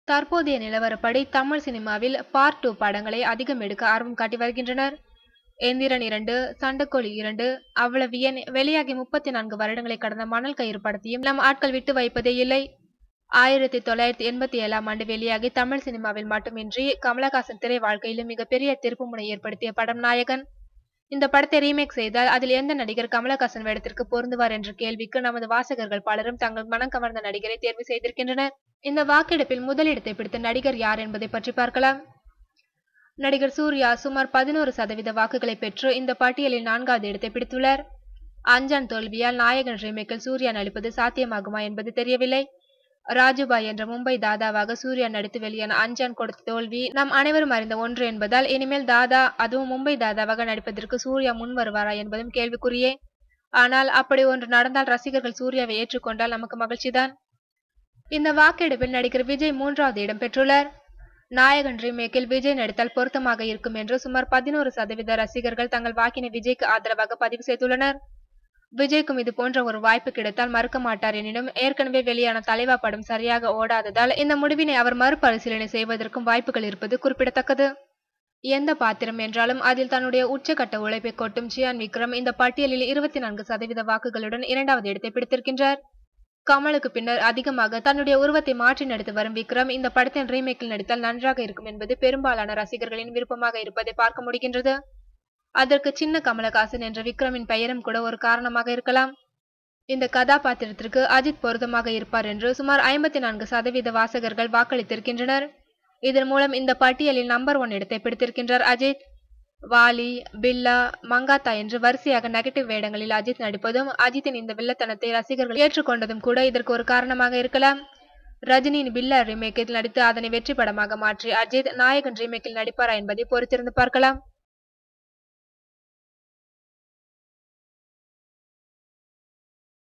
தற்போதைய நிலவரப்படி தமிழ் சினிமாவில் பார்ட் டூ படங்களை அதிகம் எடுக்க ஆர்வம் காட்டி வருகின்றனர் எந்திரன் இரண்டு சண்டக்கோழி இரண்டு அவ்வளவு ஏன் வெளியாகி முப்பத்தி நான்கு வருடங்களை கடந்த மணல் கயிறு படத்தையும் நம் ஆட்கள் விட்டு வைப்பதே இல்லை ஆயிரத்தி தொள்ளாயிரத்தி எண்பத்தி ஏழாம் ஆண்டு வெளியாகி தமிழ் சினிமாவில் மட்டுமின்றி கமலஹாசன் திரை வாழ்க்கையிலும் மிகப்பெரிய திருப்புமுனை ஏற்படுத்திய படம் நாயகன் இந்த படத்தை ரீமேக் செய்தால் அதில் எந்த நடிகர் கமலஹாசன் வேடத்திற்கு பொருந்துவார் என்ற கேள்விக்கு நமது வாசகர்கள் பலரும் தங்கள் மனம் கவர்ந்த நடிகரை தேர்வு செய்திருக்கின்றனர் இந்த வாக்கெடுப்பில் முதலிடத்தை பிடித்த நடிகர் யார் என்பதை பற்றி பார்க்கலாம் நடிகர் சூர்யா சுமார் பதினோரு சதவீத வாக்குகளை பெற்று இந்த பட்டியலில் நான்காவது இடத்தை பிடித்துள்ளார் அஞ்சான் தோல்வியால் நாயகன் ரீமேக்கில் சூர்யா நடிப்பது சாத்தியமாகுமா என்பது தெரியவில்லை ராஜுபாய் என்ற மும்பை தாதாவாக சூர்யா நடித்து வெளியான அஞ்சான் கொடுத்த தோல்வி நாம் அனைவரும் அறிந்த ஒன்று என்பதால் இனிமேல் தாதா அதுவும் மும்பை தாதாவாக நடிப்பதற்கு சூர்யா முன் வருவாரா என்பதும் கேள்விக்குறியே ஆனால் அப்படி ஒன்று நடந்தால் ரசிகர்கள் சூர்யாவை ஏற்றுக்கொண்டால் நமக்கு மகிழ்ச்சிதான் இந்த வாக்கெடுப்பில் நடிகர் விஜய் மூன்றாவது இடம் பெற்றுள்ளார் நாயகன் ரீமேக்கில் விஜய் நடித்தால் பொருத்தமாக இருக்கும் என்று சுமார் பதினோரு சதவீத ரசிகர்கள் தங்கள் வாக்கினை விஜய்க்கு ஆதரவாக பதிவு செய்துள்ளனர் விஜய்க்கும் இது போன்ற ஒரு வாய்ப்பு கிடைத்தால் மறுக்க மாட்டார் எனினும் ஏற்கனவே வெளியான தலைவா படம் சரியாக ஓடாததால் இந்த முடிவினை அவர் மறுபரிசீலனை செய்வதற்கும் வாய்ப்புகள் இருப்பது குறிப்பிடத்தக்கது எந்த பாத்திரம் என்றாலும் அதில் தன்னுடைய உச்சக்கட்ட உழைப்பை கொட்டும் சியான் விக்ரம் இந்த பட்டியலில் இருபத்தி நான்கு சதவீத வாக்குகளுடன் இரண்டாவது இடத்தை பிடித்திருக்கின்றார் கமலுக்கு பின்னர் அதிகமாக தன்னுடைய உருவத்தை மாற்றி நடித்து வரும் விக்ரம் இந்த படத்தின் ரீமேக்கில் நடித்தால் நன்றாக இருக்கும் என்பது பெரும்பாலான ரசிகர்களின் விருப்பமாக இருப்பதை பார்க்க முடிகின்றது அதற்கு சின்ன கமலஹாசன் என்ற விக்ரமின் பெயரும் கூட ஒரு காரணமாக இருக்கலாம் இந்த கதாபாத்திரத்திற்கு அஜித் பொருத்தமாக இருப்பார் என்று சுமார் ஐம்பத்தி நான்கு சதவீத வாசகர்கள் வாக்களித்திருக்கின்றனர் இதன் மூலம் இந்த பட்டியலில் நம்பர் ஒன் இடத்தை பிடித்திருக்கின்றார் அஜித் வாலி பில்லா மங்காத்தா என்று வரிசையாக நெகட்டிவ் வேடங்களில் அஜித் நடிப்பதும் அஜித்தின் இந்த வில்லத்தனத்தை ரசிகர்கள் ஏற்றுக்கொண்டதும் கூட இதற்கு ஒரு காரணமாக இருக்கலாம் ரஜினியின் பில்லா ரீமேக்கில் நடித்து அதனை வெற்றி படமாக மாற்றி அஜித் நாயகன் ரீமேக்கில் நடிப்பாரா என்பதை பொறுத்திருந்து பார்க்கலாம்